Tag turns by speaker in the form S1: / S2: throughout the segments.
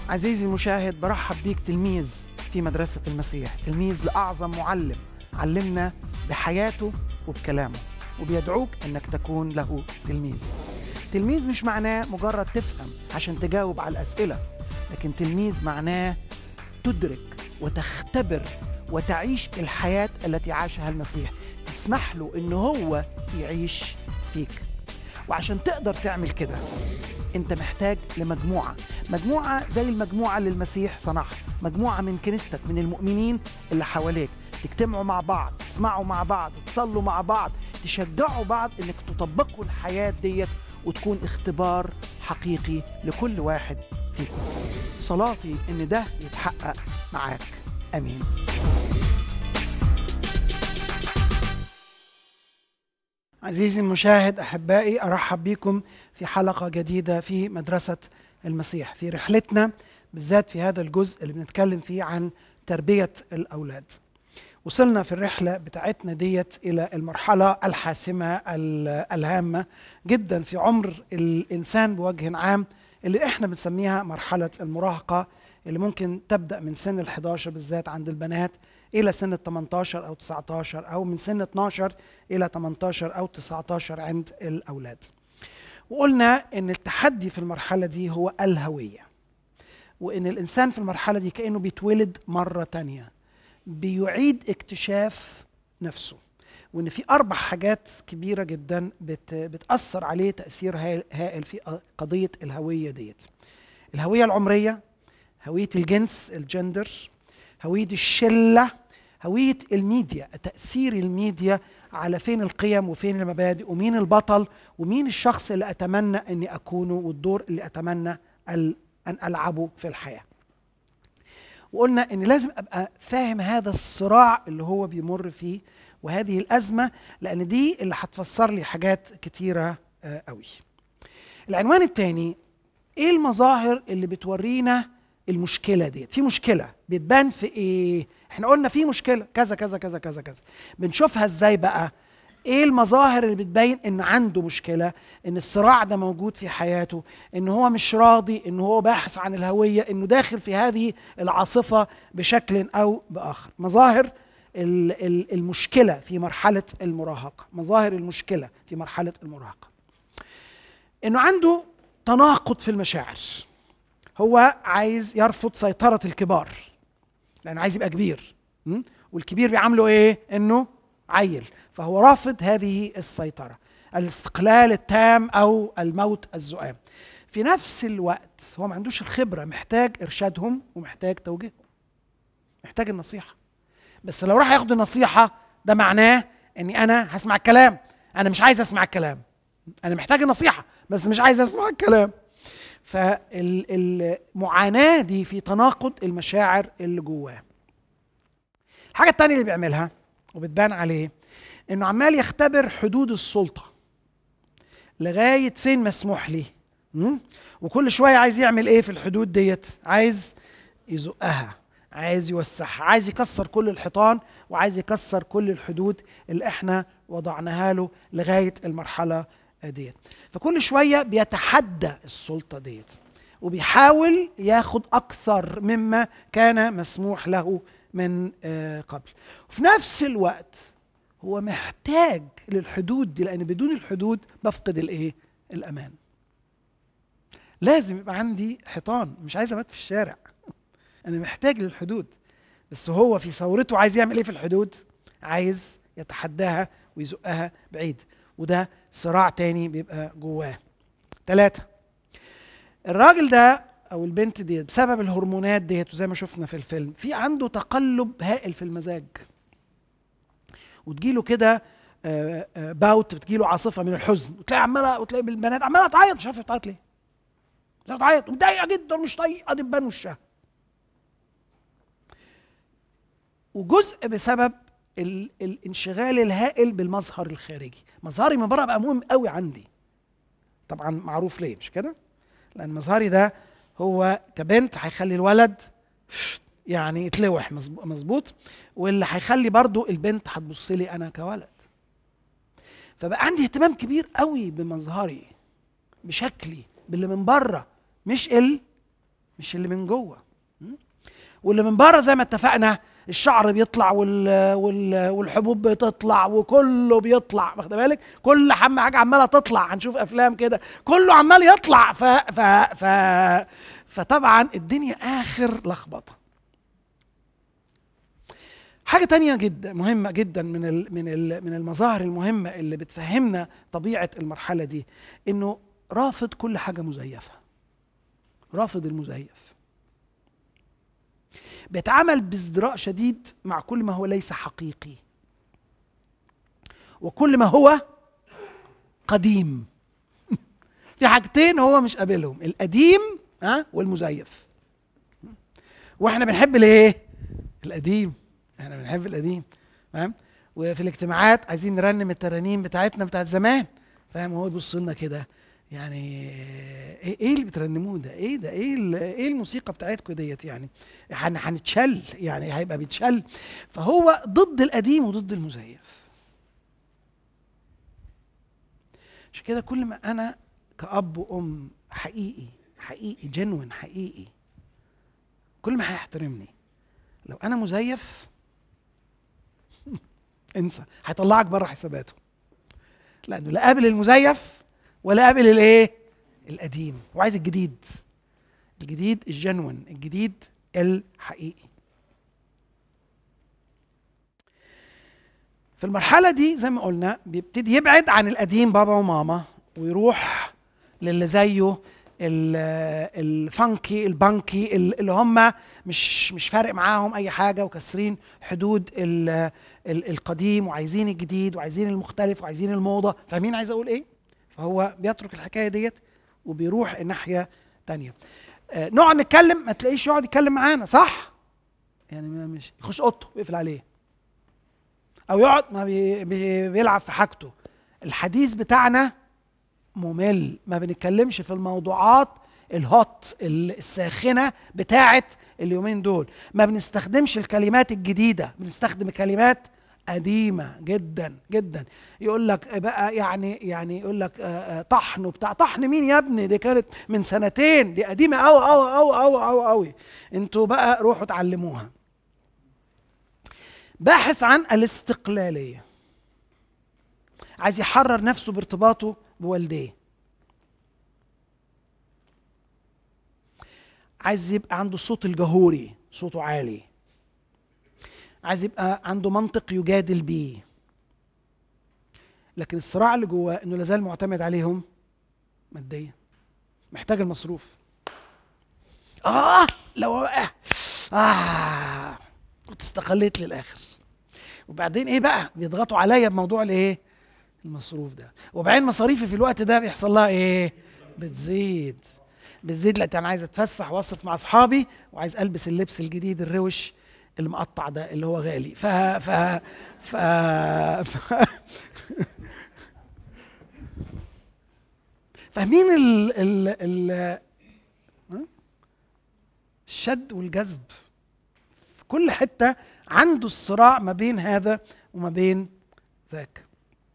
S1: عزيزي المشاهد برحب بيك تلميذ في مدرسة المسيح تلميذ لأعظم معلم علمنا بحياته وبكلامه وبيدعوك أنك تكون له تلميذ تلميذ مش معناه مجرد تفهم عشان تجاوب على الأسئلة لكن تلميذ معناه تدرك وتختبر وتعيش الحياة التي عاشها المسيح تسمح له أنه هو يعيش فيك وعشان تقدر تعمل كده انت محتاج لمجموعه مجموعه زي المجموعه اللي المسيح صنعها مجموعه من كنيستك من المؤمنين اللي حواليك تجتمعوا مع بعض تسمعوا مع بعض تصلوا مع بعض تشجعوا بعض انك تطبقوا الحياه ديت وتكون اختبار حقيقي لكل واحد فيكم صلاتي ان ده يتحقق معاك امين عزيزي المشاهد احبائي ارحب بكم في حلقه جديده في مدرسه المسيح في رحلتنا بالذات في هذا الجزء اللي بنتكلم فيه عن تربيه الاولاد وصلنا في الرحله بتاعتنا ديت الى المرحله الحاسمه الهامه جدا في عمر الانسان بوجه عام اللي احنا بنسميها مرحله المراهقه اللي ممكن تبدا من سن ال11 بالذات عند البنات الى سن ال 18 او 19 او من سن 12 الى 18 او 19 عند الاولاد. وقلنا ان التحدي في المرحله دي هو الهويه. وان الانسان في المرحله دي كانه بيتولد مره تانية بيعيد اكتشاف نفسه. وان في اربع حاجات كبيره جدا بت بتاثر عليه تاثير هائل في قضيه الهويه ديت. الهويه العمريه، هويه الجنس الجندر، هويه الشله هويه الميديا تاثير الميديا على فين القيم وفين المبادئ ومين البطل ومين الشخص اللي اتمنى اني اكونه والدور اللي اتمنى ان العبه في الحياه وقلنا ان لازم ابقى فاهم هذا الصراع اللي هو بيمر فيه وهذه الازمه لان دي اللي هتفسر لي حاجات كتيره قوي العنوان الثاني ايه المظاهر اللي بتورينا المشكله ديت في مشكله بتبان في ايه احنا قلنا في مشكله كذا كذا كذا كذا كذا بنشوفها ازاي بقى ايه المظاهر اللي بتبين ان عنده مشكله ان الصراع ده موجود في حياته ان هو مش راضي ان هو باحث عن الهويه انه داخل في هذه العاصفه بشكل او باخر مظاهر المشكله في مرحله المراهقه مظاهر المشكله في مرحله المراهقه انه عنده تناقض في المشاعر هو عايز يرفض سيطرة الكبار لأنه عايز يبقى كبير والكبير بيعامله إيه؟ إنه عيل فهو رافض هذه السيطرة الاستقلال التام أو الموت الزؤام في نفس الوقت هو ما عندوش الخبرة محتاج إرشادهم ومحتاج توجيههم محتاج النصيحة بس لو راح ياخد النصيحة ده معناه إني أنا هسمع الكلام أنا مش عايز أسمع الكلام أنا محتاج النصيحة بس مش عايز أسمع الكلام فالمعاناة دي في تناقض المشاعر اللي جواه الحاجة التانية اللي بيعملها وبتبان عليه انه عمال يختبر حدود السلطة لغاية فين مسموح لي وكل شوية عايز يعمل ايه في الحدود ديت عايز يزقها عايز يوسعها عايز يكسر كل الحيطان وعايز يكسر كل الحدود اللي احنا وضعناها له لغاية المرحلة ديت فكل شويه بيتحدى السلطه ديت وبيحاول ياخد اكثر مما كان مسموح له من قبل وفي نفس الوقت هو محتاج للحدود دي لان بدون الحدود بفقد الايه الامان لازم يبقى عندي حيطان مش عايز ابات في الشارع انا محتاج للحدود بس هو في ثورته عايز يعمل ايه في الحدود عايز يتحداها ويزقها بعيد وده صراع تاني بيبقى جواه ثلاثة الراجل ده أو البنت دي بسبب الهرمونات ديت وزي ما شفنا في الفيلم في عنده تقلب هائل في المزاج وتجيله كده باوت بتجيله عاصفة من الحزن وتلاقي عمالة وتلاقي البنات عمالة تعيط مش عارفة تعيط ليه مش تعيط ومتضايقة جدا مش طايقة دبان وشها وجزء بسبب ال الانشغال الهائل بالمظهر الخارجي مظهري من بره بقى مهم قوي عندي طبعا معروف ليه مش كده لان مظهري ده هو كبنت هيخلي الولد يعني يتلوح مظبوط واللي هيخلي برضو البنت هتبص لي انا كولد فبقى عندي اهتمام كبير قوي بمظهري بشكلي باللي من بره مش ال مش اللي من جوه واللي من بره زي ما اتفقنا الشعر بيطلع وال... وال... والحبوب بتطلع وكله بيطلع واخد بالك كل حم حاجه عماله تطلع هنشوف افلام كده كله عمال يطلع ف... ف... ف... فطبعا الدنيا اخر لخبطه حاجة تانية جدا مهمة جدا من ال من ال من المظاهر المهمة اللي بتفهمنا طبيعة المرحلة دي إنه رافض كل حاجة مزيفة. رافض المزيف. بيتعامل بازدراء شديد مع كل ما هو ليس حقيقي. وكل ما هو قديم. في حاجتين هو مش قابلهم، القديم ها والمزيف. واحنا بنحب الايه؟ القديم. احنا بنحب القديم فاهم وفي الاجتماعات عايزين نرنم الترانيم بتاعتنا بتاعت زمان فاهم هو يبص لنا كده يعني ايه ايه اللي بترنموه ده ايه ده ايه ايه الموسيقى بتاعتكم ديت يعني هنتشل يعني هيبقى بيتشل فهو ضد القديم وضد المزيف عشان كده كل ما انا كأب وأم حقيقي حقيقي جنون حقيقي كل ما هيحترمني لو انا مزيف انسى هيطلعك بره حساباته لانه لا قابل المزيف ولا قابل الايه القديم وعايز الجديد الجديد الجنون الجديد الحقيقي في المرحله دي زي ما قلنا بيبتدي يبعد عن القديم بابا وماما ويروح للي زيه الفانكي البانكي اللي هم مش مش فارق معاهم اي حاجه وكسرين حدود ال ال القديم وعايزين الجديد وعايزين المختلف وعايزين الموضه فاهمين عايز اقول ايه فهو بيترك الحكايه ديت وبيروح الناحيه تانية آه نقعد نتكلم ما تلاقيش يقعد يتكلم معانا صح يعني مش يخش اوضته ويقفل عليه او يقعد ما بي بي بيلعب في حاجته الحديث بتاعنا ممل ما بنتكلمش في الموضوعات الهوت الساخنه بتاعه اليومين دول ما بنستخدمش الكلمات الجديده بنستخدم كلمات قديمة جدا جدا يقول لك بقى يعني يعني يقول لك طحن وبتاع طحن مين يا ابني دي كانت من سنتين دي قديمة قوي قوي قوي قوي قوي قوي انتوا بقى روحوا اتعلموها باحث عن الاستقلالية عايز يحرر نفسه بارتباطه بوالديه عايز يبقى عنده الصوت الجهوري صوته عالي عايز يبقى عنده منطق يجادل بيه لكن الصراع اللي جواه انه لازال معتمد عليهم ماديا محتاج المصروف اه لو اه, آه. كنت استقليت للاخر وبعدين ايه بقى بيضغطوا عليا بموضوع الايه المصروف ده وبعدين مصاريفي في الوقت ده بيحصل لها ايه بتزيد بتزيد لان انا عايز اتفسح واصرف مع اصحابي وعايز البس اللبس الجديد الروش المقطع ده اللي هو غالي ف ف ف, ف... فاهمين ال ال ال الشد والجذب في كل حته عنده الصراع ما بين هذا وما بين ذاك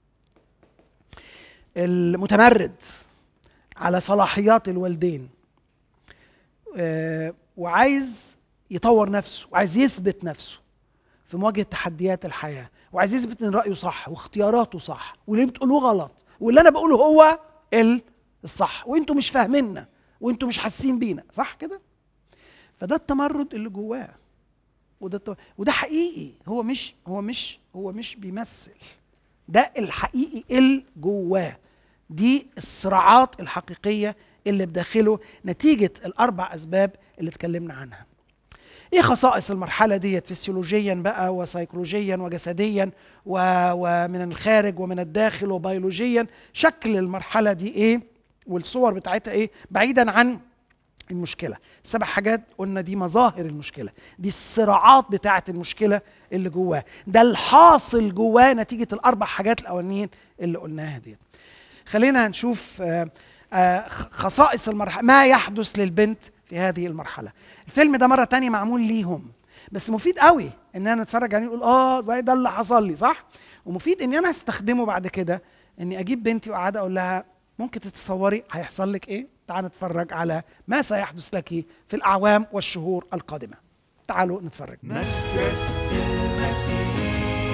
S1: المتمرد على صلاحيات الوالدين آه وعايز يطور نفسه وعايز يثبت نفسه في مواجهه تحديات الحياه وعايز يثبت ان رايه صح واختياراته صح واللي بتقولوه غلط واللي انا بقوله هو الصح وانتوا مش فاهميننا وانتوا مش حاسين بينا صح كده فده التمرد اللي جواه وده التمرد. وده حقيقي هو مش هو مش هو مش بيمثل ده الحقيقي اللي جواه دي الصراعات الحقيقيه اللي بداخله نتيجه الاربع اسباب اللي اتكلمنا عنها ايه خصائص المرحله ديت فسيولوجيا بقى وسيكولوجيا وجسديا و... ومن الخارج ومن الداخل وبيولوجيا شكل المرحله دي ايه والصور بتاعتها ايه بعيدا عن المشكله سبع حاجات قلنا دي مظاهر المشكله دي الصراعات بتاعه المشكله اللي جواه ده الحاصل جواه نتيجه الاربع حاجات الاولانيين اللي قلناها ديت خلينا نشوف خصائص المرحله ما يحدث للبنت في هذه المرحله الفيلم ده مره تانية معمول ليهم بس مفيد قوي ان انا اتفرج عليه اقول اه زي ده اللي حصل لي صح ومفيد ان انا استخدمه بعد كده اني اجيب بنتي واقعد اقول لها ممكن تتصوري هيحصل لك ايه تعال نتفرج على ما سيحدث لك في الأعوام والشهور القادمة تعالوا نتفرج
S2: مدرسة المسيح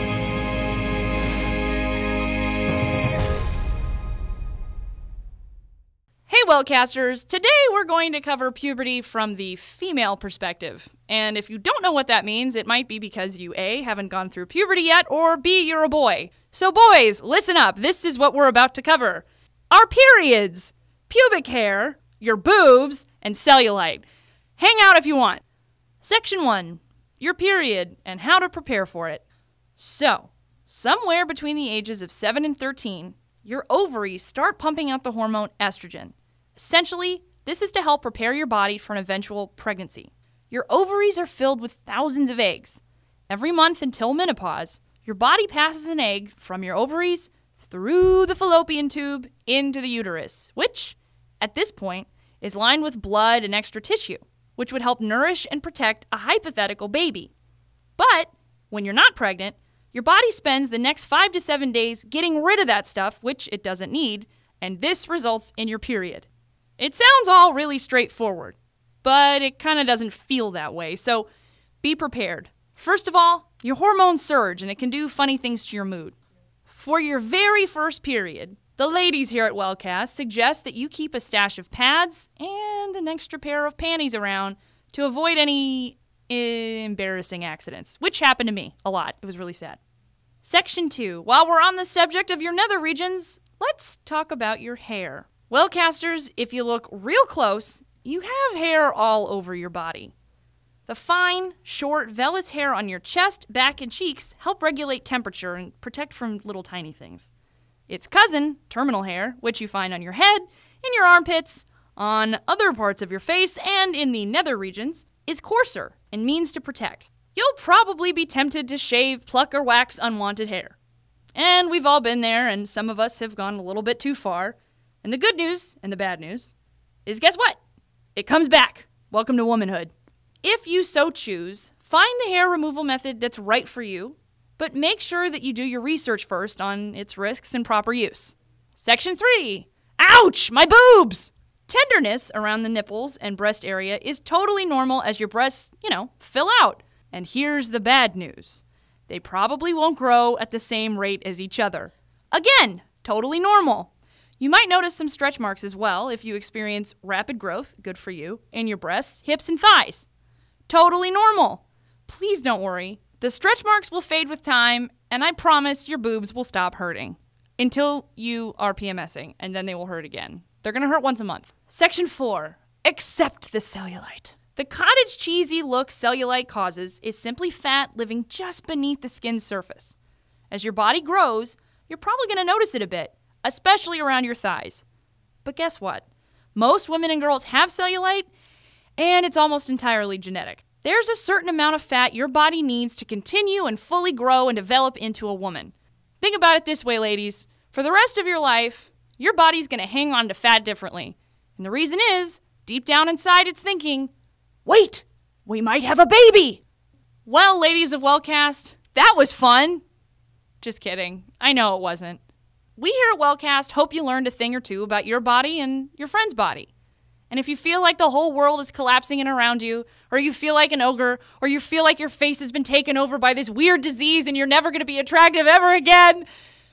S3: Hey, Wellcasters! Today we're going to cover puberty from the female perspective. And if you don't know what that means, it might be because you A, haven't gone through puberty yet, or B, you're a boy. So, boys, listen up. This is what we're about to cover our periods, pubic hair, your boobs, and cellulite. Hang out if you want. Section 1 Your period and how to prepare for it. So, somewhere between the ages of 7 and 13, your ovaries start pumping out the hormone estrogen. Essentially, this is to help prepare your body for an eventual pregnancy. Your ovaries are filled with thousands of eggs. Every month until menopause, your body passes an egg from your ovaries through the fallopian tube into the uterus, which, at this point, is lined with blood and extra tissue, which would help nourish and protect a hypothetical baby. But when you're not pregnant, your body spends the next five to seven days getting rid of that stuff, which it doesn't need, and this results in your period. It sounds all really straightforward, but it kind of doesn't feel that way, so be prepared. First of all, your hormones surge and it can do funny things to your mood. For your very first period, the ladies here at Wellcast suggest that you keep a stash of pads and an extra pair of panties around to avoid any embarrassing accidents, which happened to me a lot. It was really sad. Section 2. While we're on the subject of your nether regions, let's talk about your hair. Wellcasters, if you look real close, you have hair all over your body. The fine, short, vellus hair on your chest, back, and cheeks help regulate temperature and protect from little tiny things. Its cousin, terminal hair, which you find on your head, in your armpits, on other parts of your face, and in the nether regions, is coarser and means to protect. You'll probably be tempted to shave, pluck, or wax unwanted hair. And we've all been there, and some of us have gone a little bit too far. And the good news and the bad news is guess what? It comes back. Welcome to womanhood. If you so choose, find the hair removal method that's right for you, but make sure that you do your research first on its risks and proper use. Section 3 Ouch! My boobs! Tenderness around the nipples and breast area is totally normal as your breasts, you know, fill out. And here's the bad news they probably won't grow at the same rate as each other. Again, totally normal. You might notice some stretch marks as well if you experience rapid growth, good for you, in your breasts, hips, and thighs. Totally normal. Please don't worry. The stretch marks will fade with time, and I promise your boobs will stop hurting until you are PMSing, and then they will hurt again. They're gonna hurt once a month. Section 4 Accept the cellulite. The cottage cheesy look cellulite causes is simply fat living just beneath the skin's surface. As your body grows, you're probably gonna notice it a bit especially around your thighs. But guess what? Most women and girls have cellulite, and it's almost entirely genetic. There's a certain amount of fat your body needs to continue and fully grow and develop into a woman. Think about it this way, ladies. For the rest of your life, your body's gonna hang on to fat differently. And the reason is, deep down inside, it's thinking, wait, we might have a baby! Well, ladies of Wellcast, that was fun. Just kidding. I know it wasn't. We here at Wellcast hope you learned a thing or two about your body and your friend's body. And if you feel like the whole world is collapsing in around you, or you feel like an ogre, or you feel like your face has been taken over by this weird disease and you're never going to be attractive ever again,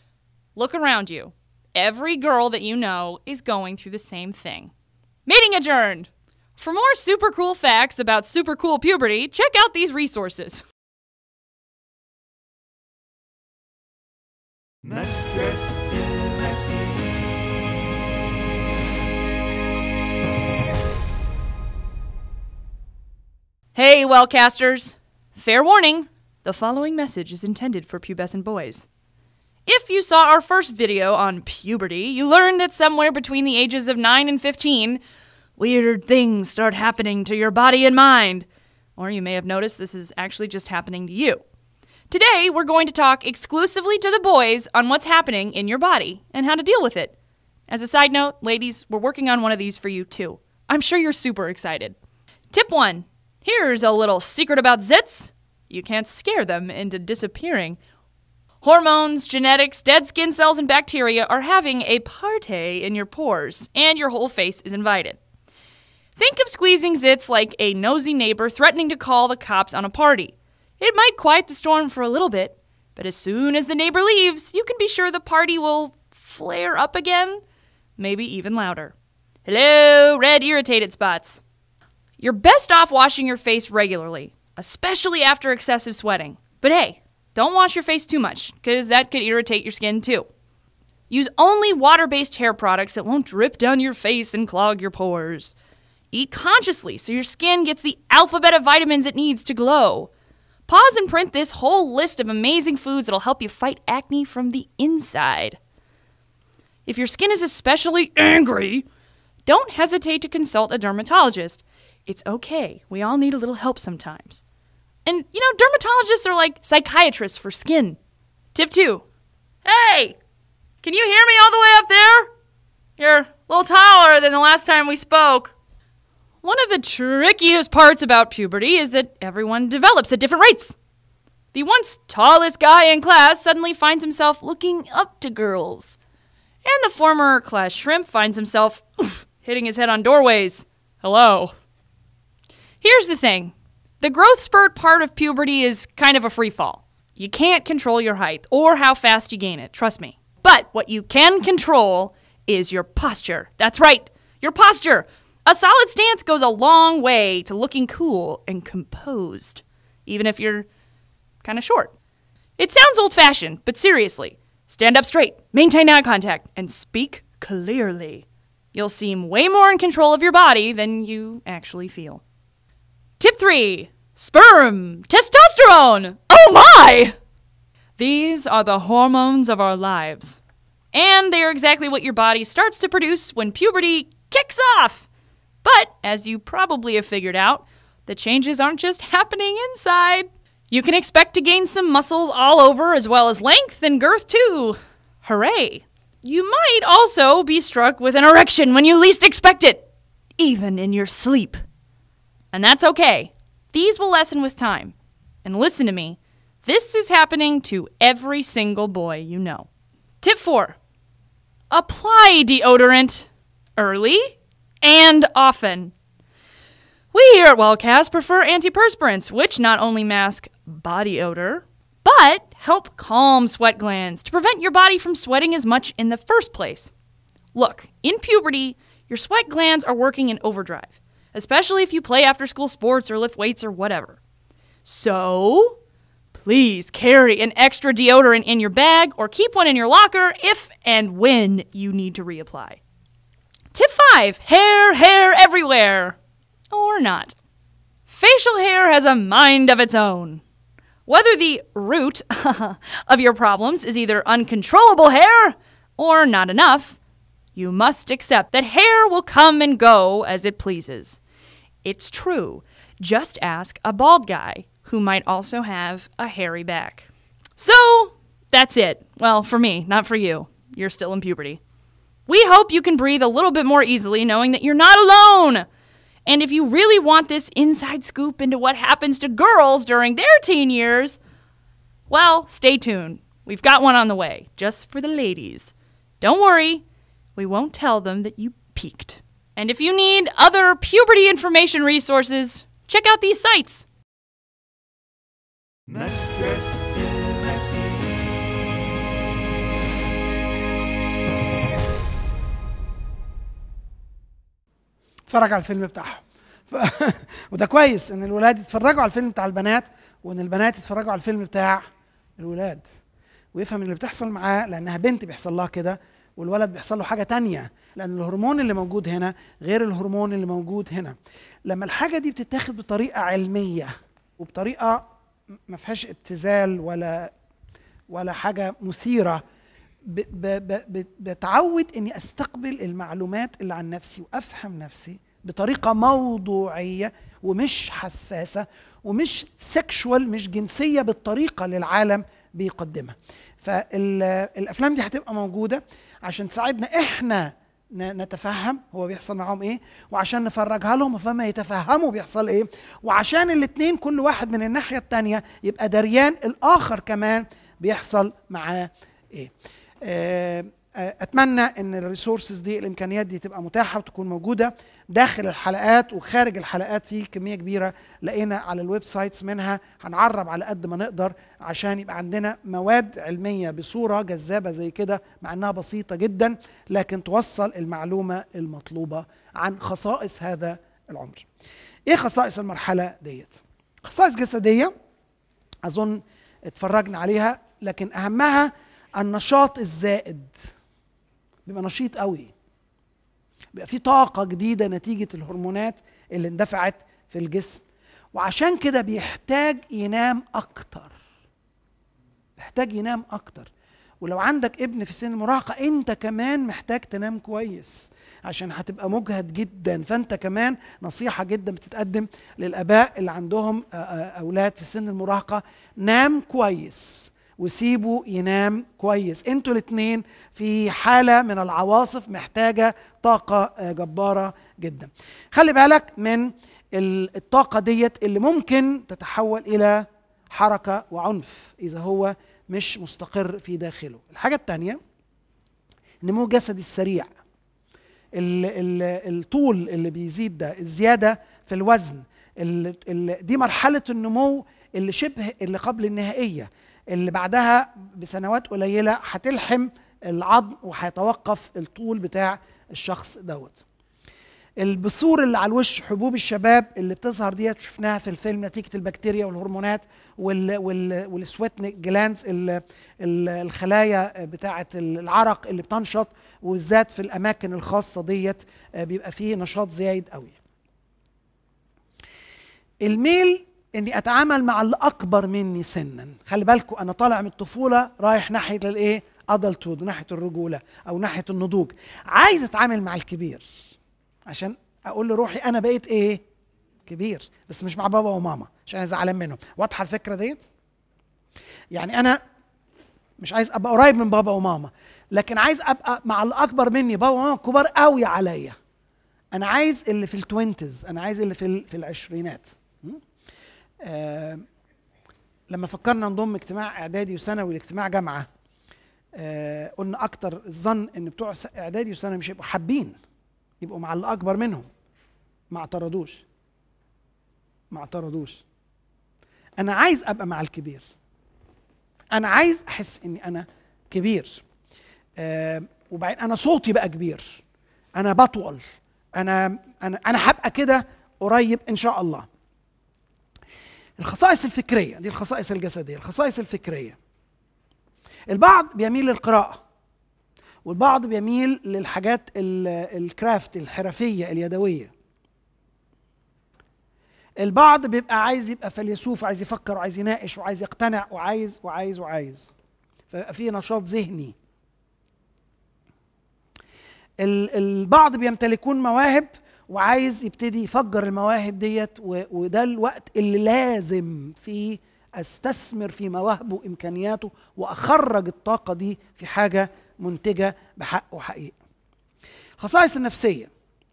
S3: look around you. Every girl that you know is going through the same thing. Meeting adjourned! For more super cool facts about super cool puberty, check out these resources.
S2: مدرسة المسيح
S3: Hey, Wellcasters! Fair warning the following message is intended for pubescent boys. If you saw our first video on puberty, you learned that somewhere between the ages of 9 and 15, weird things start happening to your body and mind. Or you may have noticed this is actually just happening to you. Today, we're going to talk exclusively to the boys on what's happening in your body and how to deal with it. As a side note, ladies, we're working on one of these for you too. I'm sure you're super excited. Tip 1 Here's a little secret about zits you can't scare them into disappearing. Hormones, genetics, dead skin cells, and bacteria are having a party in your pores, and your whole face is invited. Think of squeezing zits like a nosy neighbor threatening to call the cops on a party. It might quiet the storm for a little bit, but as soon as the neighbor leaves, you can be sure the party will flare up again, maybe even louder. Hello, red irritated spots. You're best off washing your face regularly, especially after excessive sweating. But hey, don't wash your face too much, because that could irritate your skin too. Use only water based hair products that won't drip down your face and clog your pores. Eat consciously so your skin gets the alphabet of vitamins it needs to glow. Pause and print this whole list of amazing foods that'll help you fight acne from the inside. If your skin is especially angry, don't hesitate to consult a dermatologist. It's okay, we all need a little help sometimes. And, you know, dermatologists are like psychiatrists for skin. Tip two Hey! Can you hear me all the way up there? You're a little taller than the last time we spoke. One of the trickiest parts about puberty is that everyone develops at different rates. The once tallest guy in class suddenly finds himself looking up to girls. And the former class shrimp finds himself oof, hitting his head on doorways. Hello. Here's the thing the growth spurt part of puberty is kind of a free fall. You can't control your height or how fast you gain it, trust me. But what you can control is your posture. That's right, your posture. A solid stance goes a long way to looking cool and composed, even if you're kind of short. It sounds old fashioned, but seriously, stand up straight, maintain eye contact, and speak clearly. You'll seem way more in control of your body than you actually feel. Tip 3 Sperm! Testosterone! Oh my! These are the hormones of our lives. And they are exactly what your body starts to produce when puberty kicks off. But, as you probably have figured out, the changes aren't just happening inside. You can expect to gain some muscles all over, as well as length and girth, too. Hooray! You might also be struck with an erection when you least expect it, even in your sleep. And that's okay. These will lessen with time. And listen to me, this is happening to every single boy you know. Tip 4 Apply deodorant early and often. We here at Wellcast prefer antiperspirants, which not only mask body odor, but help calm sweat glands to prevent your body from sweating as much in the first place. Look, in puberty, your sweat glands are working in overdrive, especially if you play after school sports or lift weights or whatever. So, please carry an extra deodorant in your bag or keep one in your locker if and when you need to reapply. Tip 5 Hair, hair everywhere. Or not. Facial hair has a mind of its own. Whether the root of your problems is either uncontrollable hair or not enough, you must accept that hair will come and go as it pleases. It's true. Just ask a bald guy who might also have a hairy back. So, that's it. Well, for me, not for you. You're still in puberty. We hope you can breathe a little bit more easily knowing that you're not alone. And if you really want this inside scoop into what happens to girls during their teen years, well, stay tuned. We've got one on the way, just for the ladies. Don't worry, we won't tell them that you peaked. And if you need other puberty information resources, check out these sites.
S2: مدرسة المسيح
S1: اتفرج على الفيلم بتاعهم ف... وده كويس ان الولاد يتفرجوا على الفيلم بتاع البنات وان البنات يتفرجوا على الفيلم بتاع الولاد ويفهم اللي بتحصل معاه لانها بنت بيحصل لها كده والولد بيحصل له حاجه تانية لان الهرمون اللي موجود هنا غير الهرمون اللي موجود هنا لما الحاجه دي بتتاخد بطريقه علميه وبطريقه م- ما فيهاش ابتذال ولا ولا حاجه مثيره ب- ب- ب- ب- بتعود اني استقبل المعلومات اللي عن نفسي وافهم نفسي بطريقه موضوعيه ومش حساسه ومش سكشوال مش جنسيه بالطريقه اللي العالم بيقدمها فالافلام دي هتبقى موجوده عشان تساعدنا احنا ن- نتفهم هو بيحصل معاهم ايه وعشان نفرجها لهم فما يتفهموا بيحصل ايه وعشان الاتنين كل واحد من الناحيه التانيه يبقى دريان الاخر كمان بيحصل معاه ايه آه، آه، اتمنى ان الريسورسز دي الامكانيات دي تبقى متاحه وتكون موجوده داخل الحلقات وخارج الحلقات في كميه كبيره لقينا على الويب سايتس منها هنعرب على قد ما نقدر عشان يبقى عندنا مواد علميه بصوره جذابه زي كده مع انها بسيطه جدا لكن توصل المعلومه المطلوبه عن خصائص هذا العمر. ايه خصائص المرحله ديت؟ خصائص جسديه اظن اتفرجنا عليها لكن اهمها النشاط الزائد بيبقى نشيط قوي بيبقى في طاقة جديدة نتيجة الهرمونات اللي اندفعت في الجسم وعشان كده بيحتاج ينام أكتر بيحتاج ينام أكتر ولو عندك ابن في سن المراهقة أنت كمان محتاج تنام كويس عشان هتبقى مجهد جدا فأنت كمان نصيحة جدا بتتقدم للآباء اللي عندهم آه، آه، أولاد في سن المراهقة نام كويس وسيبه ينام كويس انتوا الاثنين في حالة من العواصف محتاجة طاقة آه، جبارة جدا خلي بالك من ال- الطاقة ديت اللي ممكن تتحول إلى حركة وعنف إذا هو مش مستقر في داخله الحاجة الثانية نمو جسدي السريع ال- ال- الطول اللي بيزيد ده الزيادة في الوزن ال- ال- دي مرحلة النمو اللي شبه اللي قبل النهائية اللي بعدها بسنوات قليلة هتلحم العظم وهيتوقف الطول بتاع الشخص دوت البثور اللي على الوش حبوب الشباب اللي بتظهر ديت شفناها في الفيلم نتيجه البكتيريا والهرمونات وال وال والسويت جلانز الخلايا بتاعه العرق اللي بتنشط وبالذات في الاماكن الخاصه ديت آه، بيبقى فيه نشاط زايد قوي الميل اني اتعامل مع اللي اكبر مني سنا خلي بالكم انا طالع من الطفوله رايح ناحيه الايه ادلتود ناحيه الرجوله او ناحيه النضوج عايز اتعامل مع الكبير عشان اقول لروحي انا بقيت ايه كبير بس مش مع بابا وماما عشان انا زعلان منهم واضحه الفكره ديت يعني انا مش عايز ابقى قريب من بابا وماما لكن عايز ابقى مع اللي اكبر مني بابا وماما كبار قوي عليا انا عايز اللي في التوينتز انا عايز اللي في ال- في العشرينات م? آه لما فكرنا نضم اجتماع اعدادي وثانوي لاجتماع جامعه آه قلنا اكتر الظن ان بتوع س- اعدادي وثانوي مش هيبقوا حابين يبقوا مع اللي اكبر منهم ما اعترضوش ما اعترضوش انا عايز ابقى مع الكبير انا عايز احس اني انا كبير آه وبعدين انا صوتي بقى كبير انا بطول انا انا انا هبقى كده قريب ان شاء الله الخصائص الفكريه دي الخصائص الجسديه الخصائص الفكريه البعض بيميل للقراءه والبعض بيميل للحاجات ال- الكرافت الحرفيه اليدويه البعض بيبقى عايز يبقى فيلسوف وعايز يفكر وعايز يناقش وعايز يقتنع وعايز وعايز وعايز فيبقى في نشاط ذهني ال- البعض بيمتلكون مواهب وعايز يبتدي يفجر المواهب ديت و- وده الوقت اللي لازم فيه استثمر في مواهبه وامكانياته واخرج الطاقه دي في حاجه منتجه بحق وحقيقه. الخصائص النفسيه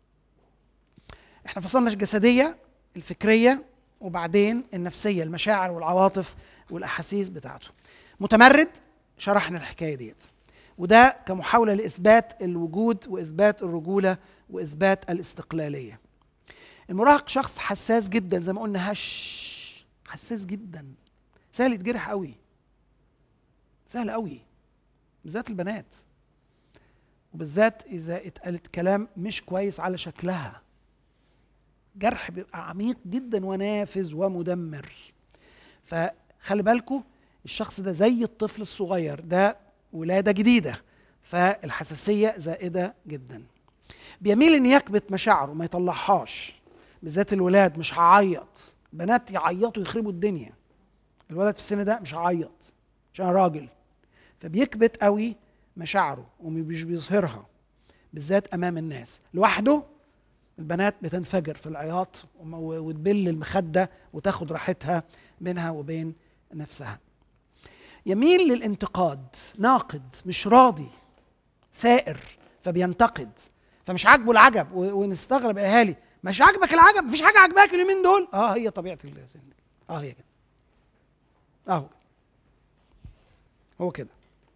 S1: احنا فصلنا الجسديه الفكريه وبعدين النفسيه المشاعر والعواطف والاحاسيس بتاعته. متمرد شرحنا الحكايه ديت. وده كمحاوله لاثبات الوجود واثبات الرجوله واثبات الاستقلاليه. المراهق شخص حساس جدا زي ما قلنا هش حساس جدا سهل يتجرح قوي سهل قوي بالذات البنات وبالذات اذا اتقالت كلام مش كويس على شكلها جرح بيبقى عميق جدا ونافذ ومدمر فخلي بالكم الشخص ده زي الطفل الصغير ده ولاده جديده فالحساسيه زائده جدا بيميل ان يكبت مشاعره ما يطلعهاش بالذات الولاد مش هعيط بنات يعيطوا يخربوا الدنيا الولد في السن ده مش هعيط عشان أنا راجل فبيكبت قوي مشاعره ومش بيظهرها بالذات امام الناس لوحده البنات بتنفجر في العياط وم- وتبل المخده وتاخد راحتها بينها وبين نفسها يميل للانتقاد ناقد مش راضي ثائر فبينتقد فمش عاجبه العجب و- ونستغرب الاهالي مش عاجبك العجب مفيش حاجه عاجباك اليومين دول اه هي طبيعه السن اه هي كده اهو هو كده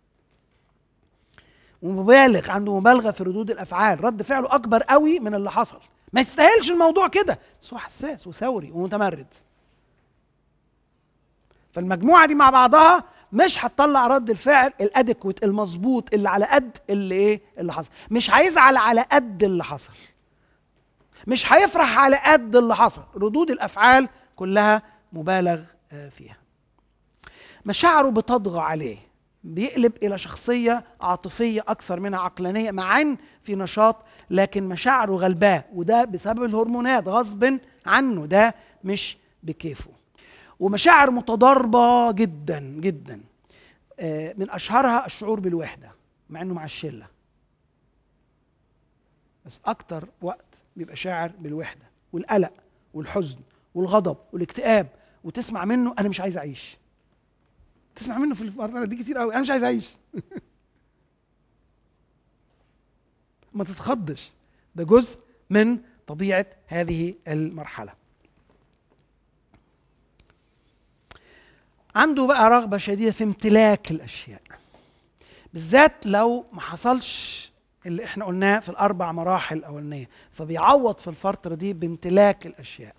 S1: ومبالغ عنده مبالغه في ردود الافعال رد فعله اكبر قوي من اللي حصل ما يستاهلش الموضوع كده بس هو حساس وثوري ومتمرد فالمجموعه دي مع بعضها مش هتطلع رد الفعل الادكوت المظبوط اللي على قد اللي ايه اللي حصل مش هيزعل على قد اللي حصل مش هيفرح على قد اللي حصل ردود الافعال كلها مبالغ آه، فيها مشاعره بتطغى عليه بيقلب الى شخصيه عاطفيه اكثر منها عقلانيه مع ان في نشاط لكن مشاعره غلباه وده بسبب الهرمونات غصب عنه ده مش بكيفه ومشاعر متضاربه جدا جدا آه، من اشهرها الشعور بالوحده مع انه مع الشله بس اكتر وقت بيبقى شاعر بالوحده والقلق والحزن والغضب والاكتئاب وتسمع منه انا مش عايز اعيش تسمع منه في المرة دي كتير قوي انا مش عايز اعيش ما تتخضش ده جزء من طبيعه هذه المرحله عنده بقى رغبه شديده في امتلاك الاشياء بالذات لو ما حصلش اللي احنا قلناه في الاربع مراحل الاولانيه فبيعوض في الفتره دي بامتلاك الاشياء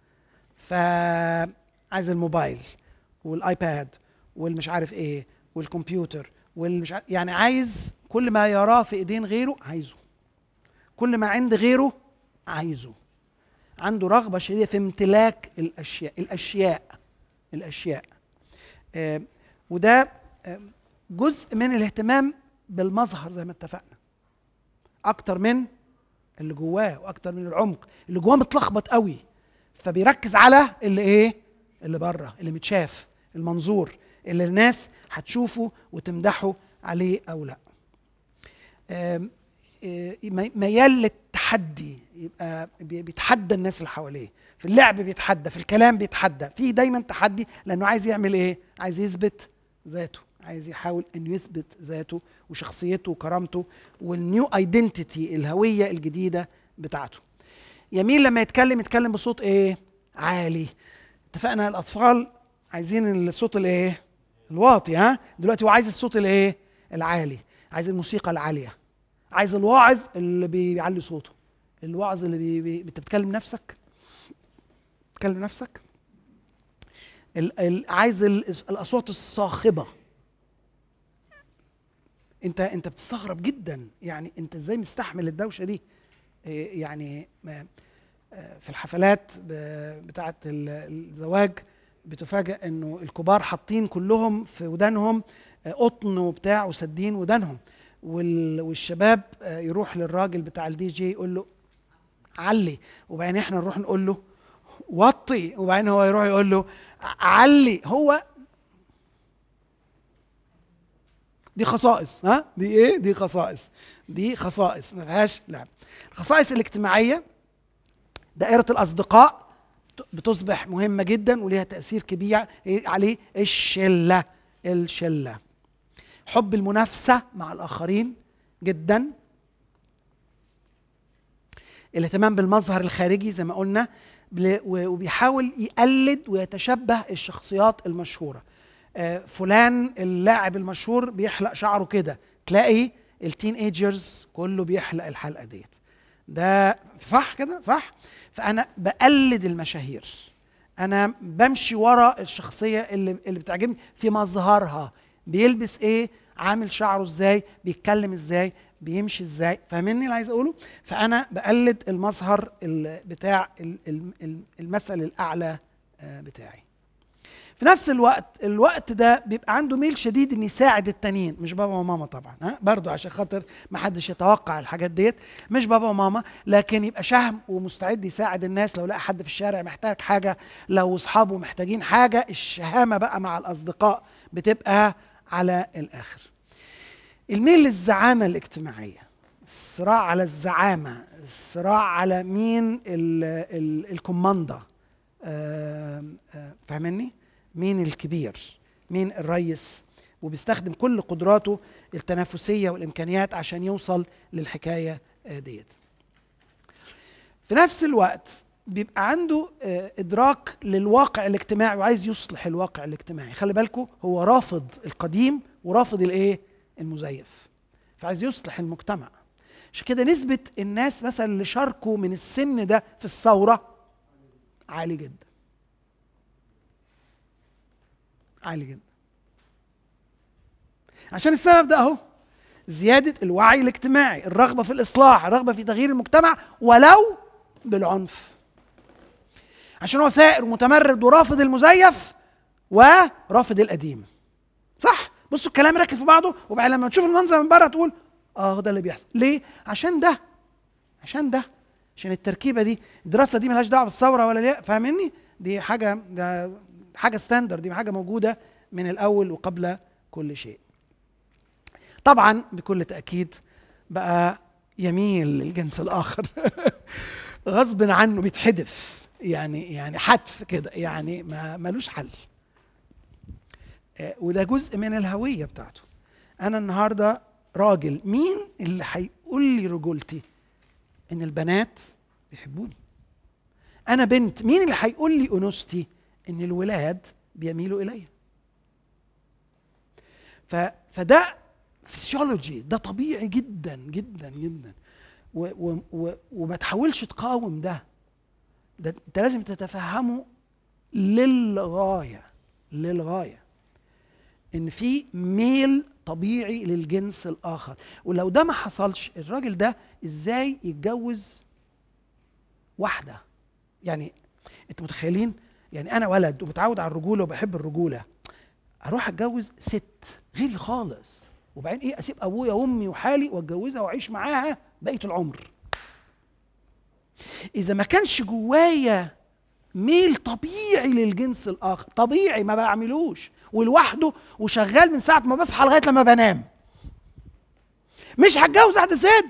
S1: فعايز الموبايل والايباد والمش عارف ايه والكمبيوتر والمش عارف يعني عايز كل ما يراه في ايدين غيره عايزه كل ما عند غيره عايزه عنده رغبه شديده في امتلاك الاشياء الاشياء الاشياء آه وده آه جزء من الاهتمام بالمظهر زي ما اتفقنا اكتر من اللي جواه واكتر من العمق اللي جواه متلخبط قوي فبيركز على اللي ايه اللي بره اللي متشاف المنظور اللي الناس هتشوفه وتمدحه عليه او لا آم، آه، مي- ميال للتحدي يبقى بي- بيتحدى الناس اللي حواليه في اللعب بيتحدى في الكلام بيتحدى في دايما تحدي لانه عايز يعمل ايه عايز يثبت ذاته عايز يحاول انه يثبت ذاته وشخصيته وكرامته والنيو ايدنتيتي الهويه الجديده بتاعته يميل لما يتكلم يتكلم بصوت ايه عالي اتفقنا الاطفال عايزين الصوت الايه الواطي ها دلوقتي هو عايز الصوت الايه العالي عايز الموسيقى العاليه عايز الواعظ اللي بيعلي صوته الواعظ اللي بي... بي... انت بتكلم نفسك بتكلم نفسك ال... ال... عايز ال... الاصوات الصاخبه انت انت بتستغرب جدا يعني انت ازاي مستحمل الدوشه دي إيه يعني ما- آه، في الحفلات ب- بتاعه ال- الزواج بتفاجئ انه الكبار حاطين كلهم في ودانهم آه، قطن وبتاع وسادين ودانهم وال- والشباب آه، يروح للراجل بتاع الدي جي يقول له علي وبعدين احنا نروح نقول له وطي وبعدين هو يروح يقول له علي هو دي خصائص ها دي ايه دي خصائص دي خصائص ما فيهاش لعب الخصائص الاجتماعيه دائره الاصدقاء ت- بتصبح مهمه جدا وليها تاثير كبير عليه الشله الشله حب المنافسه مع الاخرين جدا الاهتمام بالمظهر الخارجي زي ما قلنا بل- و- وبيحاول يقلد ويتشبه الشخصيات المشهوره آه، فلان اللاعب المشهور بيحلق شعره كده تلاقي التين ايجرز كله بيحلق الحلقه ديت ده صح كده صح فانا بقلد المشاهير انا بمشي ورا الشخصيه اللي اللي بتعجبني في مظهرها بيلبس ايه عامل شعره ازاي بيتكلم ازاي بيمشي ازاي فاهمني اللي عايز اقوله فانا بقلد المظهر ال- بتاع ال- ال- ال- المثل الاعلى آه، بتاعي في نفس الوقت الوقت ده بيبقى عنده ميل شديد ان يساعد التانيين مش بابا وماما طبعا ها برضو عشان خاطر ما حدش يتوقع الحاجات ديت مش بابا وماما لكن يبقى شهم ومستعد يساعد الناس لو لقى حد في الشارع محتاج حاجه لو اصحابه محتاجين حاجه الشهامه بقى مع الاصدقاء بتبقى على الاخر الميل للزعامه الاجتماعيه الصراع على الزعامه الصراع على مين ال ال الكوماندا آم، آم، فاهمني مين الكبير مين الريس وبيستخدم كل قدراته التنافسيه والامكانيات عشان يوصل للحكايه آه، ديت في نفس الوقت بيبقى عنده آه، ادراك للواقع الاجتماعي وعايز يصلح الواقع الاجتماعي خلي بالكم هو رافض القديم ورافض الايه المزيف فعايز يصلح المجتمع عشان كده نسبة الناس مثلا اللي شاركوا من السن ده في الثورة عالي جدا عالي جدا عشان السبب ده اهو زيادة الوعي الاجتماعي الرغبة في الإصلاح الرغبة في تغيير المجتمع ولو بالعنف عشان هو ثائر ومتمرد ورافض المزيف ورافض القديم صح بصوا الكلام راكب في بعضه وبعدين لما تشوف المنظر من بره تقول اه ده اللي بيحصل ليه عشان ده عشان ده عشان التركيبه دي الدراسه دي ملهاش دعوه بالثوره ولا ليه فاهمني دي حاجه ده حاجه ستاندرد دي حاجه موجوده من الاول وقبل كل شيء طبعا بكل تاكيد بقى يميل للجنس الاخر غصب عنه بيتحدف يعني يعني حتف كده يعني ما ملوش حل آه، وده جزء من الهويه بتاعته انا النهارده راجل مين اللي هيقول لي رجولتي ان البنات بيحبوني انا بنت مين اللي هيقول لي انوثتي ان الولاد بيميلوا الي ف... فده فسيولوجي ده طبيعي جدا جدا جدا و... و... و... وما تحاولش تقاوم ده ده انت لازم تتفهمه للغايه للغايه ان في ميل طبيعي للجنس الاخر ولو ده ما حصلش الراجل ده ازاي يتجوز واحده يعني انتوا متخيلين يعني انا ولد ومتعود على الرجوله وبحب الرجوله اروح اتجوز ست غيري خالص وبعدين ايه اسيب ابويا وامي وحالي واتجوزها واعيش معاها بقيه العمر اذا ما كانش جوايا ميل طبيعي للجنس الاخر طبيعي ما بعملوش ولوحده وشغال من ساعه ما بصحى لغايه لما بنام مش هتجوز واحده ست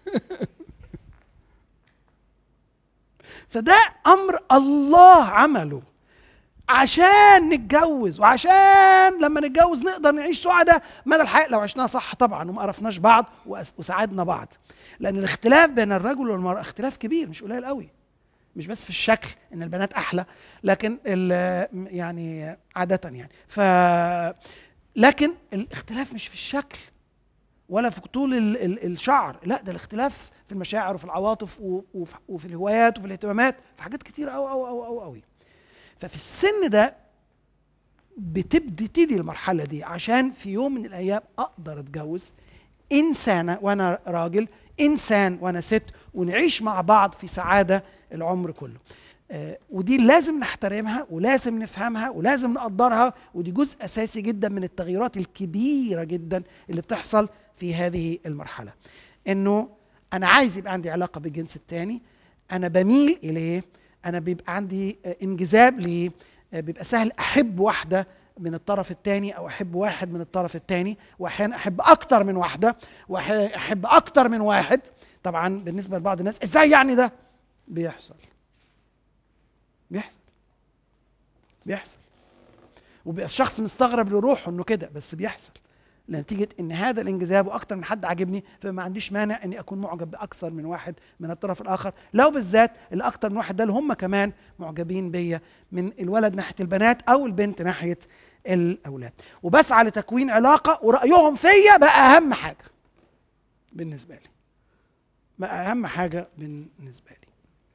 S1: فده امر الله عمله عشان نتجوز وعشان لما نتجوز نقدر نعيش سعداء مدى الحياه لو عشناها صح طبعا وما قرفناش بعض وأس- وساعدنا بعض لان الاختلاف بين الرجل والمراه اختلاف كبير مش قليل قوي مش بس في الشكل ان البنات احلى لكن ال- يعني عاده يعني ف لكن الاختلاف مش في الشكل ولا في طول ال- ال- الشعر لا ده الاختلاف في المشاعر وفي العواطف و- وفي, وفي الهوايات وفي الاهتمامات في حاجات كتير قوي قوي قوي قوي قوي ففي السن ده بتبتدي المرحله دي عشان في يوم من الايام اقدر اتجوز انسانه وانا راجل انسان وانا ست ونعيش مع بعض في سعاده العمر كله آه، ودي لازم نحترمها ولازم نفهمها ولازم نقدرها ودي جزء اساسي جدا من التغييرات الكبيره جدا اللي بتحصل في هذه المرحله انه انا عايز يبقى عندي علاقه بالجنس الثاني انا بميل اليه انا بيبقى عندي آه، انجذاب ليه آه، بيبقى سهل احب واحده من الطرف الثاني او احب واحد من الطرف الثاني واحيانا احب اكتر من واحده واحب اكتر من واحد طبعا بالنسبه لبعض الناس ازاي يعني ده بيحصل بيحصل بيحصل وبيبقى الشخص مستغرب لروحه انه كده بس بيحصل نتيجة ان هذا الانجذاب واكتر من حد عاجبني فما عنديش مانع اني اكون معجب باكثر من واحد من الطرف الاخر لو بالذات اللي اكتر من واحد ده اللي هم كمان معجبين بيا من الولد ناحية البنات او البنت ناحية الاولاد وبسعى لتكوين علاقة ورأيهم فيا بقى اهم حاجة بالنسبة لي بقى اهم حاجة بالنسبة لي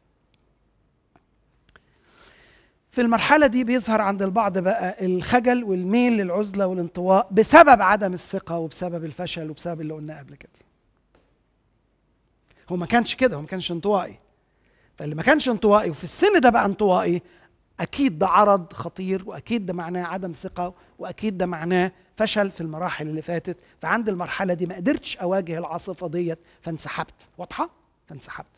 S1: في المرحلة دي بيظهر عند البعض بقى الخجل والميل للعزلة والانطواء بسبب عدم الثقة وبسبب الفشل وبسبب اللي قلناه قبل كده. هو ما كانش كده هو ما كانش انطوائي. فاللي ما كانش انطوائي وفي السن ده بقى انطوائي أكيد ده عرض خطير وأكيد ده معناه عدم ثقة وأكيد ده معناه فشل في المراحل اللي فاتت فعند المرحلة دي ما قدرتش أواجه العاصفة ديت فانسحبت واضحة؟ فانسحبت.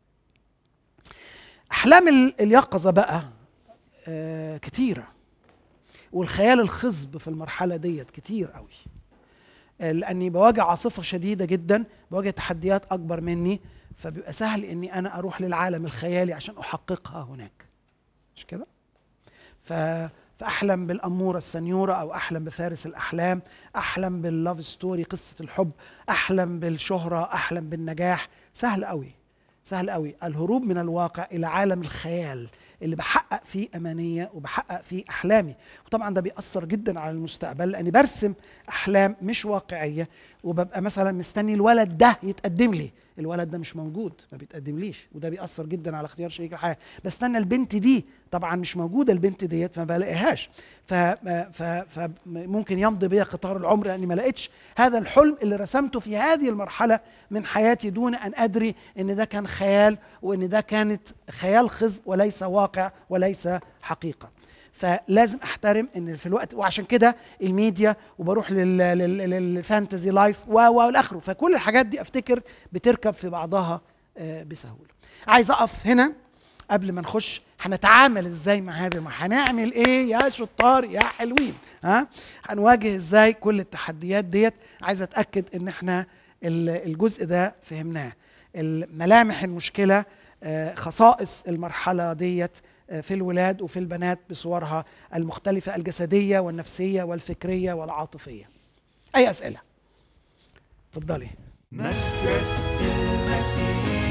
S1: أحلام ال- اليقظة بقى آه، كتيرة والخيال الخصب في المرحلة ديت كتير قوي آه، لأني بواجه عاصفة شديدة جدا بواجه تحديات أكبر مني فبيبقى سهل إني أنا أروح للعالم الخيالي عشان أحققها هناك مش كده؟ ف... فأحلم بالأمورة السنيورة أو أحلم بفارس الأحلام أحلم باللاف ستوري قصة الحب أحلم بالشهرة أحلم بالنجاح سهل قوي سهل قوي الهروب من الواقع الى عالم الخيال اللي بحقق فيه امانيه وبحقق فيه احلامي وطبعا ده بيأثر جدا على المستقبل لاني برسم احلام مش واقعيه وببقى مثلا مستني الولد ده يتقدم لي الولد ده مش موجود ما بيتقدمليش وده بيأثر جدا على اختيار شريك الحياه بستنى البنت دي طبعا مش موجوده البنت ديت فما بلاقيهاش ف- ف- فممكن يمضي بيا قطار العمر لاني ما لقيتش هذا الحلم اللي رسمته في هذه المرحله من حياتي دون ان ادري ان ده كان خيال وان ده كانت خيال خز وليس واقع وليس حقيقه فلازم احترم ان في الوقت وعشان كده الميديا وبروح لل- لل- للفانتزي لايف و و والاخره فكل الحاجات دي افتكر بتركب في بعضها آه، بسهوله عايز اقف هنا قبل ما نخش هنتعامل ازاي مع هذا المع- هنعمل ايه يا شطار يا حلوين ها هنواجه ازاي كل التحديات ديت عايز اتاكد ان احنا ال- الجزء ده فهمناه ملامح المشكله آه، خصائص المرحله ديت آه، في الولاد وفي البنات بصورها المختلفه الجسديه والنفسيه والفكريه والعاطفيه اي اسئله اتفضلي
S2: مدرسة المسيح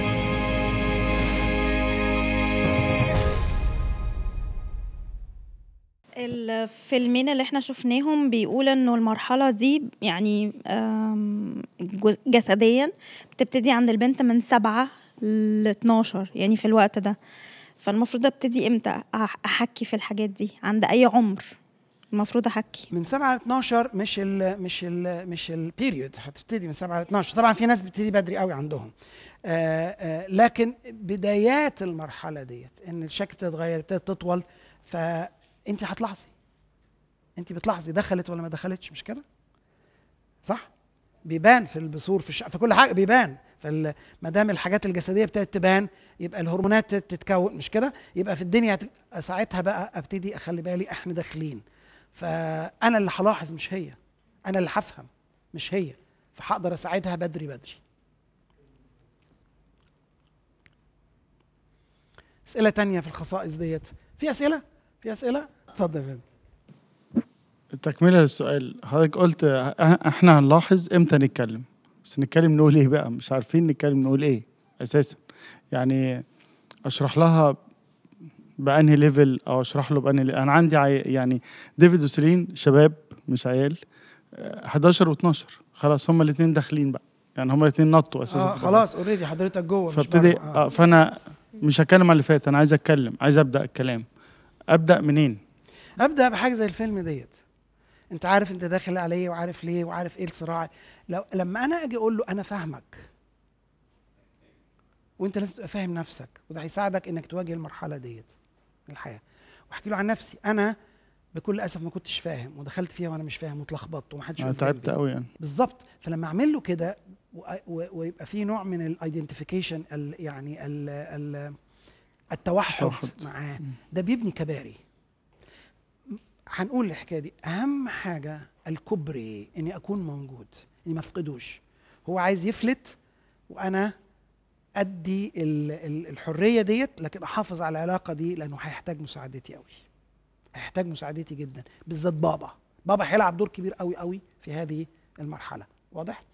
S4: الفيلمين اللي احنا شفناهم بيقول انه المرحلة دي يعني آم، جز- جسديا بتبتدي عند البنت من سبعة ل 12 يعني في الوقت ده فالمفروض ابتدي امتى أح- احكي في الحاجات دي عند اي عمر المفروض احكي
S1: من 7 ل 12 مش ال مش ال مش البيريود هتبتدي من 7 ل 12 طبعا في ناس بتبتدي بدري قوي عندهم آه آه لكن بدايات المرحله ديت ان الشكل بتتغير ابتدت تطول فانت هتلاحظي انت بتلاحظي دخلت ولا ما دخلتش مش كده صح بيبان في البثور في الش... في كل حاجه بيبان فما دام الحاجات الجسديه ابتدت تبان يبقى الهرمونات تتكون مش كده يبقى في الدنيا هتبقى ساعتها بقى ابتدي اخلي بالي احنا داخلين فانا اللي هلاحظ مش هي انا اللي هفهم مش هي فهقدر اساعدها بدري بدري اسئله تانية في الخصائص ديت في اسئله في اسئله اتفضل يا فندم
S5: تكملة للسؤال حضرتك قلت اه- احنا هنلاحظ امتى نتكلم بس نتكلم نقول ايه بقى مش عارفين نتكلم نقول ايه اساسا يعني اشرح لها بانهي ليفل او اشرح له بانهي ليفل. انا عندي عي... يعني ديفيد وسيلين شباب مش عيال اه، 11 و12 خلاص هما الاثنين داخلين بقى يعني هما الاثنين نطوا اساسا
S1: آه
S5: في
S1: خلاص اوريدي حضرتك جوه مش
S5: فابتدي
S1: بره. آه.
S5: آه. فانا مش هتكلم على اللي فات انا عايز اتكلم عايز ابدا الكلام ابدا منين
S1: ابدا بحاجه زي الفيلم ديت انت عارف انت داخل عليه وعارف ليه وعارف ايه الصراع لو لما انا اجي اقول له انا فاهمك وانت لازم تبقى فاهم نفسك وده هيساعدك انك تواجه المرحله ديت من الحياه واحكي له عن نفسي انا بكل اسف ما كنتش فاهم ودخلت فيها وانا مش فاهم واتلخبطت ومحدش
S5: انا
S1: واقف
S5: تعبت
S1: جنبي.
S5: قوي يعني
S1: بالظبط فلما اعمل له كده و- و- ويبقى في نوع من الايدنتيفيكيشن يعني ال ال التوحد
S5: التوحد.
S1: معاه ده بيبني كباري م- هنقول الحكايه دي اهم حاجه الكبري اني اكون موجود اني ما افقدوش هو عايز يفلت وانا ادي ال- ال- الحريه ديت لكن احافظ على العلاقه دي لانه هيحتاج مساعدتي قوي هيحتاج مساعدتي جدا بالذات بابا بابا هيلعب دور كبير قوي قوي في هذه المرحله واضح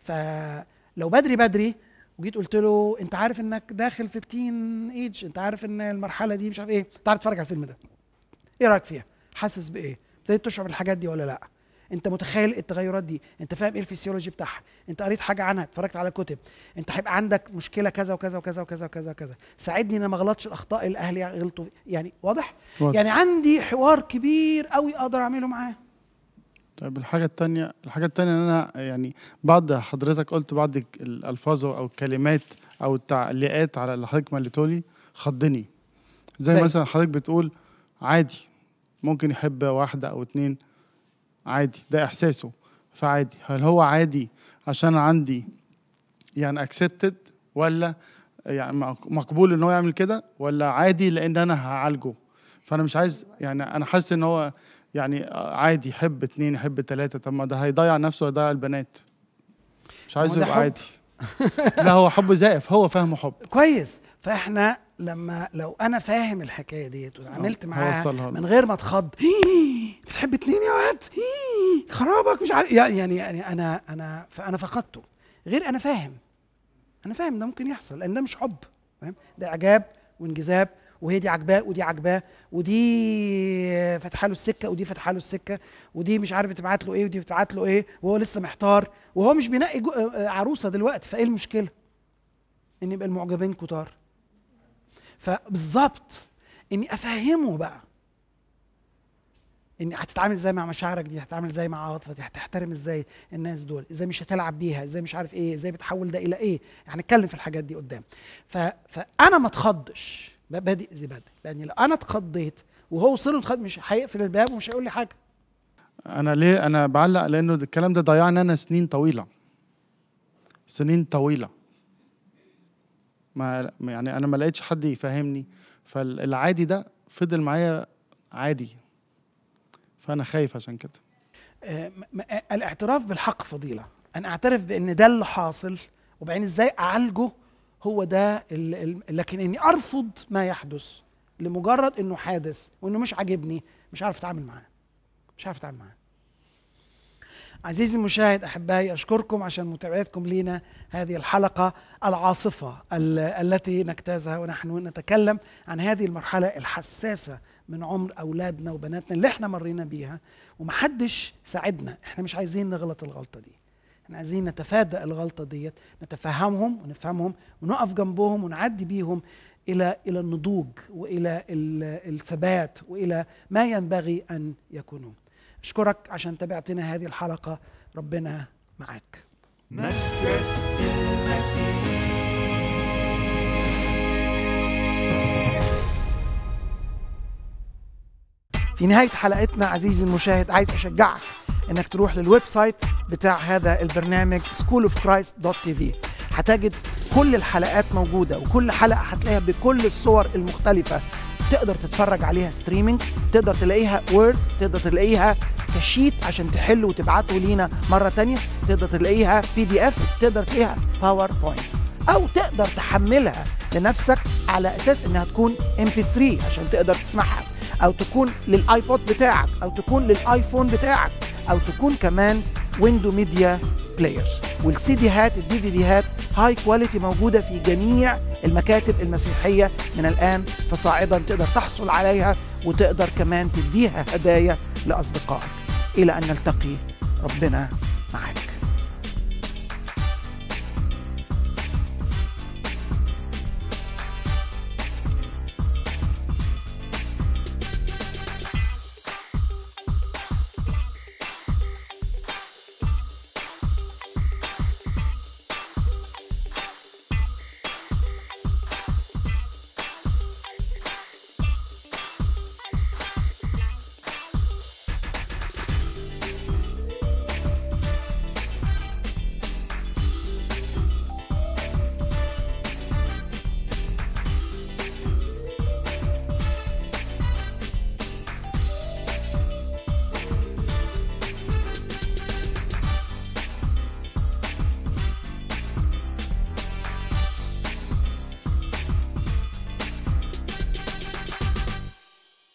S1: فلو بدري بدري وجيت قلت له انت عارف انك داخل في التين ايج انت عارف ان المرحله دي مش عارف ايه تعال اتفرج على الفيلم ده ايه رايك فيها حاسس بايه ابتديت تشعر بالحاجات دي ولا لا انت متخيل التغيرات دي انت فاهم ايه الفسيولوجي بتاعها انت قريت حاجه عنها اتفرجت على كتب انت هيبقى عندك مشكله كذا وكذا وكذا وكذا وكذا وكذا ساعدني ان ما اغلطش الاخطاء اللي اهلي غلطوا فيها. يعني واضح
S5: واضح.
S1: يعني عندي حوار كبير قوي اقدر اعمله معاه
S5: طيب الحاجة التانية الحاجة التانية ان انا يعني بعد حضرتك قلت بعض الك- الالفاظ او الكلمات او التعليقات على اللي حضرتك مليتولي خضني زي,
S1: زي؟
S5: مثلا حضرتك بتقول عادي ممكن يحب واحدة او اتنين عادي ده احساسه فعادي هل هو عادي عشان عندي يعني accepted ولا يعني مق- مقبول ان هو يعمل كده ولا عادي لان انا هعالجه فانا مش عايز يعني انا حاسس ان هو يعني عادي يحب اتنين يحب تلاتة طب ما ده هيضيع نفسه ويضيع البنات مش عايزه
S1: ده
S5: يبقى
S1: حب.
S5: عادي لا هو حب زائف هو فاهمه حب
S1: كويس فاحنا لما لو انا فاهم الحكايه ديت وعملت
S5: آه،
S1: معاها
S5: هوصلها له.
S1: من غير ما اتخض "هيه، بتحب اتنين يا واد هيه، خرابك مش عارف يعني يعني يعني انا انا فانا فقدته غير انا فاهم انا فاهم ده ممكن يحصل لان ده مش حب فاهم ده اعجاب وانجذاب وهي دي عجباه ودي عجباه ودي فاتحه له السكه ودي فاتحه له السكه ودي مش عارف بتبعت له ايه ودي بتبعت له ايه وهو لسه محتار وهو مش بينقي جو- آه، عروسه دلوقتي فايه المشكله؟ ان يبقى المعجبين كتار فبالظبط اني افهمه بقى ان هتتعامل ازاي مع مشاعرك دي هتتعامل ازاي مع عواطفك دي هتحترم ازاي الناس دول ازاي مش هتلعب بيها ازاي مش عارف ايه ازاي بتحول ده الى ايه هنتكلم في الحاجات دي قدام ف... فانا ما اتخضش ب- بادئ زي بادئ لان لو انا اتخضيت وهو وصل له اتخض مش هيقفل الباب ومش هيقول لي حاجه
S5: انا ليه انا بعلق لانه ده- الكلام ده ضيعني انا سنين طويله سنين طويله ما يعني انا ما لقيتش حد يفهمني فالعادي ده فضل معايا عادي فانا خايف عشان كده
S1: آه، م- م- آه، الاعتراف بالحق فضيله ان اعترف بان ده اللي حاصل وبعدين ازاي اعالجه هو ده ال... ال... لكن اني ارفض ما يحدث لمجرد انه حادث وانه مش عاجبني مش عارف اتعامل معاه مش عارف اتعامل معاه عزيزي المشاهد احبائي اشكركم عشان متابعتكم لنا هذه الحلقه العاصفه ال- التي نجتازها ونحن نتكلم عن هذه المرحله الحساسه من عمر اولادنا وبناتنا اللي احنا مرينا بيها ومحدش ساعدنا احنا مش عايزين نغلط الغلطه دي احنا عايزين نتفادى الغلطه ديت نتفهمهم ونفهمهم ونقف جنبهم ونعدي بيهم الى الى النضوج والى ال- الثبات والى ما ينبغي ان يكونوا اشكرك عشان تابعتنا هذه الحلقه ربنا معاك
S2: مدرسة المسيح
S1: في نهاية حلقتنا عزيزي المشاهد عايز أشجعك إنك تروح للويب سايت بتاع هذا البرنامج schoolofchrist.tv هتجد كل الحلقات موجودة وكل حلقة هتلاقيها بكل الصور المختلفة تقدر تتفرج عليها ستريمينج تقدر تلاقيها وورد تقدر تلاقيها كشيت عشان تحله وتبعته لينا مرة تانية تقدر تلاقيها بي دي اف تقدر تلاقيها باوربوينت او تقدر تحملها لنفسك على اساس انها تكون ام بي 3 عشان تقدر تسمعها او تكون للايبود بتاعك او تكون للايفون بتاعك او تكون كمان ويندو ميديا بلاير والسي ديهات الدي في ديهات هاي كواليتي موجوده في جميع المكاتب المسيحيه من الان فصاعدا تقدر تحصل عليها وتقدر كمان تديها هدايا لاصدقائك الى ان نلتقي ربنا